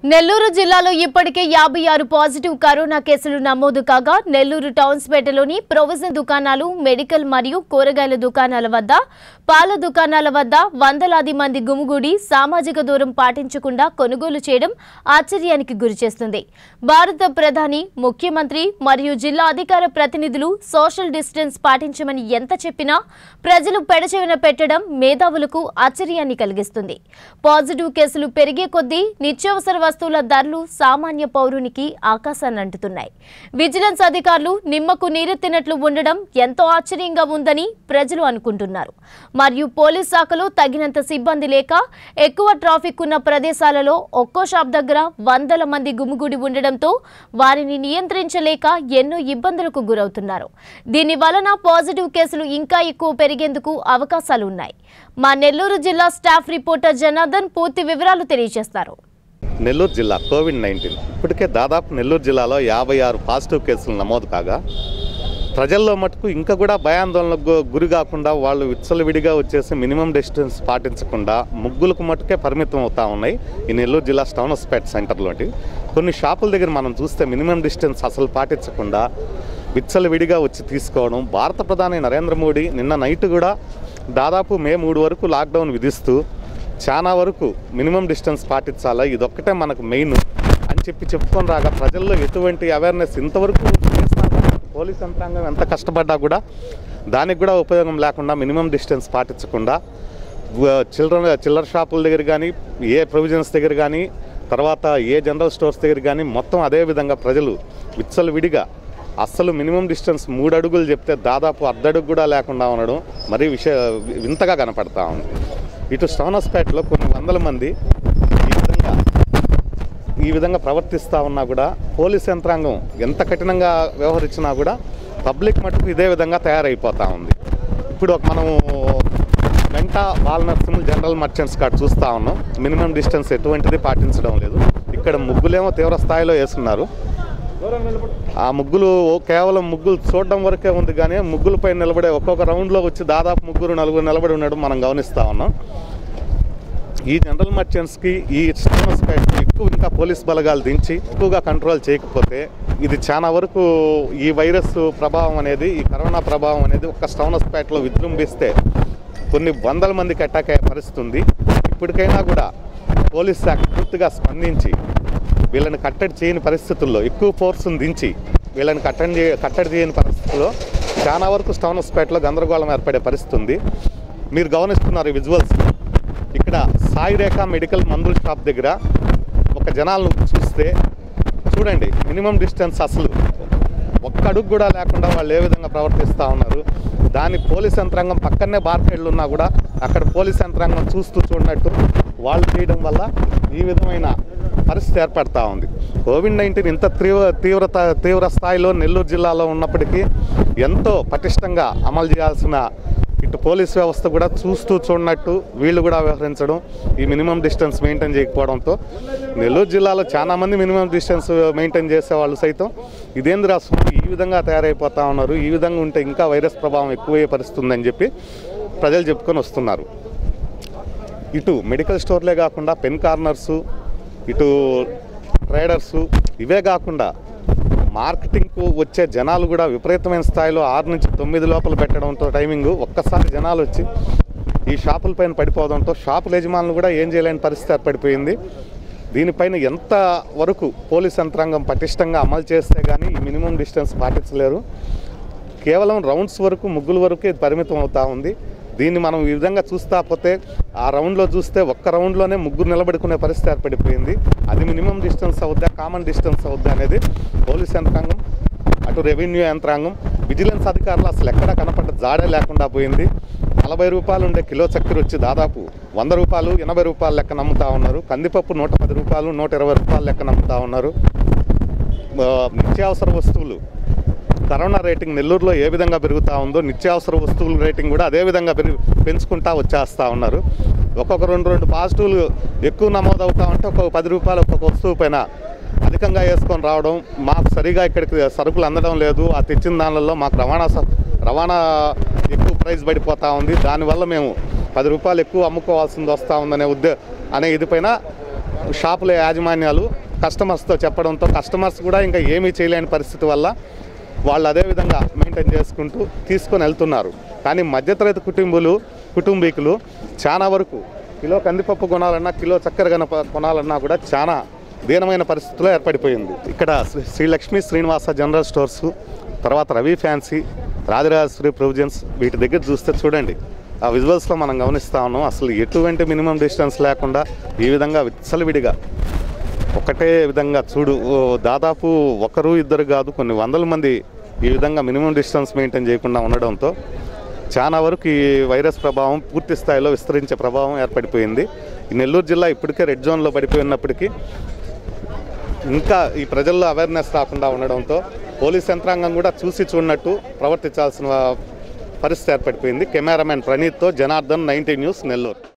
నెల్లూరు జిల్లాలో ఇప్పటికే యాభై ఆరు పాజిటివ్ కరోనా కేసులు నమోదు కాగా నెల్లూరు టౌన్స్పేటలోని ప్రొవిజన్ దుకాణాలు మెడికల్ మరియు కూరగాయల దుకాణాల వద్ద పాల దుకాణాల వద్ద వందలాది మంది గుమిగూడి సామాజిక దూరం పాటించకుండా కొనుగోలు చేయడం ఆశ్చర్యానికి గురిచేస్తుంది భారత ప్రధాని ముఖ్యమంత్రి మరియు జిల్లా అధికార ప్రతినిధులు సోషల్ డిస్టెన్స్ పాటించమని ఎంత చెప్పినా ప్రజలు పెడచెవిన పెట్టడం మేధావులకు ఆశ్చర్యాన్ని కలిగిస్తుంది పాజిటివ్ కేసులు పెరిగే కొద్దీ నిత్యావసర వస్తువుల ధరలు సామాన్య పౌరునికి ఆకాశాన్ని అంటుతున్నాయి విజిలెన్స్ అధికారులు నిమ్మకు నీరెత్తినట్లు ఉండడం ఎంతో ఆశ్చర్యంగా ఉందని ప్రజలు అనుకుంటున్నారు మరియు పోలీస్ శాఖలో తగినంత సిబ్బంది లేక ఎక్కువ ట్రాఫిక్ ఉన్న ప్రదేశాలలో ఒక్కో షాప్ దగ్గర వందల మంది గుమిగూడి ఉండడంతో వారిని నియంత్రించలేక ఎన్నో ఇబ్బందులకు గురవుతున్నారు దీని వలన పాజిటివ్ కేసులు ఇంకా ఎక్కువ పెరిగేందుకు అవకాశాలు ఉన్నాయి మా నెల్లూరు జిల్లా స్టాఫ్ రిపోర్టర్ జనార్దన్ పూర్తి వివరాలు తెలియజేస్తారు నెల్లూరు జిల్లా కోవిడ్ నైన్టీన్ ఇప్పటికే దాదాపు నెల్లూరు జిల్లాలో యాభై ఆరు పాజిటివ్ కేసులు నమోదు కాగా ప్రజల్లో మటుకు ఇంకా కూడా భయాందోళనకు గు- గురి కాకుండా వాళ్ళు విచ్చలవిడిగా వచ్చేసి మినిమం డిస్టెన్స్ పాటించకుండా ముగ్గులకు మటుకే పరిమితం అవుతా ఉన్నాయి ఈ నెల్లూరు జిల్లా స్టౌనస్పేట్ సెంటర్లోటి కొన్ని షాపుల దగ్గర మనం చూస్తే మినిమం డిస్టెన్స్ అసలు పాటించకుండా విచ్చలవిడిగా వచ్చి తీసుకోవడం భారత ప్రధాని నరేంద్ర మోడీ నిన్న నైట్ కూడా దాదాపు మే మూడు వరకు లాక్డౌన్ విధిస్తూ చాలా వరకు మినిమం డిస్టెన్స్ పాటించాలా ఇదొక్కటే మనకు మెయిన్ అని చెప్పి చెప్పుకొని రాగా ప్రజల్లో ఎటువంటి అవేర్నెస్ ఇంతవరకు చేసినా కూడా పోలీస్ యంత్రాంగం ఎంత కష్టపడ్డా కూడా దానికి కూడా ఉపయోగం లేకుండా మినిమం డిస్టెన్స్ పాటించకుండా వ- చిల్డ్రన్ చిల్లర షాపుల దగ్గర కానీ ఏ ప్రొవిజన్స్ దగ్గర కానీ తర్వాత ఏ జనరల్ స్టోర్స్ దగ్గర కానీ మొత్తం అదే విధంగా ప్రజలు విచ్చలవిడిగా అస్సలు మినిమం డిస్టెన్స్ మూడు అడుగులు చెప్తే దాదాపు అర్ధడుగు కూడా లేకుండా ఉండడం మరీ విషయ వింతగా కనపడతా ఉంది ఇటు స్టోనస్పేటలో కొన్ని వందల మంది ఈ విధంగా ఈ విధంగా ప్రవర్తిస్తూ ఉన్నా కూడా పోలీస్ యంత్రాంగం ఎంత కఠినంగా వ్యవహరించినా కూడా పబ్లిక్ మటుకు ఇదే విధంగా తయారైపోతూ ఉంది ఇప్పుడు ఒక మనము వెంట వాల్ నర్సింహుల్ జనరల్ మర్చెంట్స్ కార్డ్ చూస్తూ ఉన్నాం మినిమం డిస్టెన్స్ ఎటువంటిది పాటించడం లేదు ఇక్కడ ముగ్గులేమో తీవ్ర స్థాయిలో వేస్తున్నారు ఆ ముగ్గులు కేవలం ముగ్గులు చూడడం వరకే ఉంది కానీ ముగ్గులపై నిలబడే ఒక్కొక్క రౌండ్లో వచ్చి దాదాపు ముగ్గురు నలుగురు నిలబడి ఉండడం మనం గమనిస్తూ ఉన్నాం ఈ జనరల్ మర్చెంట్స్కి ఈ స్టోనస్ ఫ్యాక్టరీ ఎక్కువ ఇంకా పోలీస్ బలగాలు దించి ఎక్కువగా కంట్రోల్ చేయకపోతే ఇది చాలా వరకు ఈ వైరస్ ప్రభావం అనేది ఈ కరోనా ప్రభావం అనేది ఒక్క స్టోనస్ ప్యాట్లో విజృంభిస్తే కొన్ని వందల మందికి అటాక్ అయ్యే పరిస్థితి ఉంది ఇప్పటికైనా కూడా పోలీస్ శాఖ పూర్తిగా స్పందించి వీళ్ళని కట్టడి చేయని పరిస్థితుల్లో ఎక్కువ ఫోర్స్ని దించి వీళ్ళని కట్టడి చే కట్టడి చేయని పరిస్థితుల్లో చాలా వరకు స్టోనస్పేటలో గందరగోళం ఏర్పడే పరిస్థితి ఉంది మీరు గమనిస్తున్నారు ఈ విజువల్స్ ఇక్కడ సాయి రేఖ మెడికల్ మందుల షాప్ దగ్గర ఒక జనాలను చూస్తే చూడండి మినిమం డిస్టెన్స్ అసలు ఒక్క అడుగు కూడా లేకుండా వాళ్ళు ఏ విధంగా ప్రవర్తిస్తూ ఉన్నారు దాని పోలీస్ యంత్రాంగం పక్కనే బార్కేళ్ళు ఉన్నా కూడా అక్కడ పోలీస్ యంత్రాంగం చూస్తూ చూడనట్టు వాళ్ళు చేయడం వల్ల ఈ విధమైన పరిస్థితి ఏర్పడతా ఉంది కోవిడ్ నైన్టీన్ ఇంత తీవ్ర తీవ్రత తీవ్ర స్థాయిలో నెల్లూరు జిల్లాలో ఉన్నప్పటికీ ఎంతో పటిష్టంగా అమలు చేయాల్సిన ఇటు పోలీస్ వ్యవస్థ కూడా చూస్తూ చూడనట్టు వీళ్ళు కూడా వ్యవహరించడం ఈ మినిమం డిస్టెన్స్ మెయింటైన్ చేయకపోవడంతో నెల్లూరు జిల్లాలో చాలా మంది మినిమం డిస్టెన్స్ మెయింటైన్ చేసే వాళ్ళు సైతం ఇదేంద్ర స్వామి ఈ విధంగా తయారైపోతా ఉన్నారు ఈ విధంగా ఉంటే ఇంకా వైరస్ ప్రభావం ఎక్కువయ్యే పరిస్థితి ఉందని చెప్పి ప్రజలు చెప్పుకొని వస్తున్నారు ఇటు మెడికల్ స్టోర్లే కాకుండా పెన్ కార్నర్సు ఇటు ట్రేడర్సు ఇవే కాకుండా మార్కెటింగ్కు వచ్చే జనాలు కూడా విపరీతమైన స్థాయిలో ఆరు నుంచి తొమ్మిది లోపల పెట్టడంతో టైమింగ్ ఒక్కసారి జనాలు వచ్చి ఈ షాపుల పైన పడిపోవడంతో షాపుల యజమానులు కూడా ఏం చేయలేని పరిస్థితి ఏర్పడిపోయింది దీనిపైన ఎంత వరకు పోలీస్ యంత్రాంగం పటిష్టంగా అమలు చేస్తే కానీ ఈ మినిమం డిస్టెన్స్ పాటించలేరు కేవలం రౌండ్స్ వరకు ముగ్గుల వరకు ఇది పరిమితం అవుతా ఉంది దీన్ని మనం ఈ విధంగా చూస్తా పోతే ఆ రౌండ్లో చూస్తే ఒక్క రౌండ్లోనే ముగ్గురు నిలబడుకునే పరిస్థితి ఏర్పడిపోయింది అది మినిమం డిస్టెన్స్ అవుద్దా కామన్ డిస్టెన్స్ అవుద్దా అనేది పోలీస్ యంత్రాంగం అటు రెవెన్యూ యంత్రాంగం విజిలెన్స్ అధికారులు అసలు ఎక్కడ కనపడ్డ జాడే లేకుండా పోయింది నలభై రూపాయలు ఉండే కిలో చక్కెర వచ్చి దాదాపు వంద రూపాయలు ఎనభై రూపాయలు లెక్క నమ్ముతా ఉన్నారు కందిపప్పు నూట పది రూపాయలు నూట ఇరవై రూపాయలు లెక్క నమ్ముతా ఉన్నారు ఆ, నిత్యావసర వస్తువులు కరోనా రేటింగ్ నెల్లూరులో ఏ విధంగా పెరుగుతూ ఉందో నిత్యావసర వస్తువుల రేటింగ్ కూడా అదే విధంగా పెరుగు పెంచుకుంటా వచ్చేస్తూ ఉన్నారు ఒక్కొక్క రెండు రెండు పాజిటివ్లు ఎక్కువ నమోదవుతా ఉంటే ఒక్కొక్క పది రూపాయలు ఒక్కొక్క వస్తువు పైన అధికంగా వేసుకొని రావడం మాకు సరిగా ఇక్కడికి సరుకులు అందడం లేదు ఆ తెచ్చిన దానిలో మాకు రవాణా స- రవాణా ఎక్కువ ప్రైస్ పడిపోతూ ఉంది దానివల్ల మేము పది రూపాయలు ఎక్కువ అమ్ముకోవాల్సింది వస్తూ ఉందనే ఉద్దే అనే ఇది పైన షాపుల యాజమాన్యాలు కస్టమర్స్తో చెప్పడంతో కస్టమర్స్ కూడా ఇంకా ఏమీ చేయలేని పరిస్థితి వల్ల వాళ్ళు అదే విధంగా మెయింటైన్ చేసుకుంటూ తీసుకొని వెళ్తున్నారు కానీ మధ్యతరగతి కుటుంబులు కుటుంబీకులు చాలా వరకు కిలో కందిపప్పు కొనాలన్నా కిలో చక్కెర గనప కొనాలన్నా కూడా చాలా దీనమైన పరిస్థితిలో ఏర్పడిపోయింది ఇక్కడ శ్రీ శ్రీ లక్ష్మీ శ్రీనివాస జనరల్ స్టోర్స్ తర్వాత రవి ఫ్యాన్సీ రాజరాజేశ్వరి ప్రొవిజన్స్ వీటి దగ్గర చూస్తే చూడండి ఆ విజువల్స్లో మనం గమనిస్తా ఉన్నాం అసలు ఎటువంటి మినిమం డిస్టెన్స్ లేకుండా ఈ విధంగా విచ్చలవిడిగా ఒకటే విధంగా చూడు ఓ దాదాపు ఒకరు ఇద్దరు కాదు కొన్ని వందల మంది ఈ విధంగా మినిమం డిస్టెన్స్ మెయింటైన్ చేయకుండా ఉండడంతో చాలా వరకు ఈ వైరస్ ప్రభావం పూర్తి స్థాయిలో విస్తరించే ప్రభావం ఏర్పడిపోయింది ఈ నెల్లూరు జిల్లా ఇప్పటికే రెడ్ జోన్లో పడిపోయినప్పటికీ ఇంకా ఈ ప్రజల్లో అవేర్నెస్ రాకుండా ఉండడంతో పోలీస్ యంత్రాంగం కూడా చూసి చూడనట్టు ప్రవర్తించాల్సిన పరిస్థితి ఏర్పడిపోయింది కెమెరామెన్ ప్రణీత్తో జనార్దన్ నైన్టీ న్యూస్ నెల్లూరు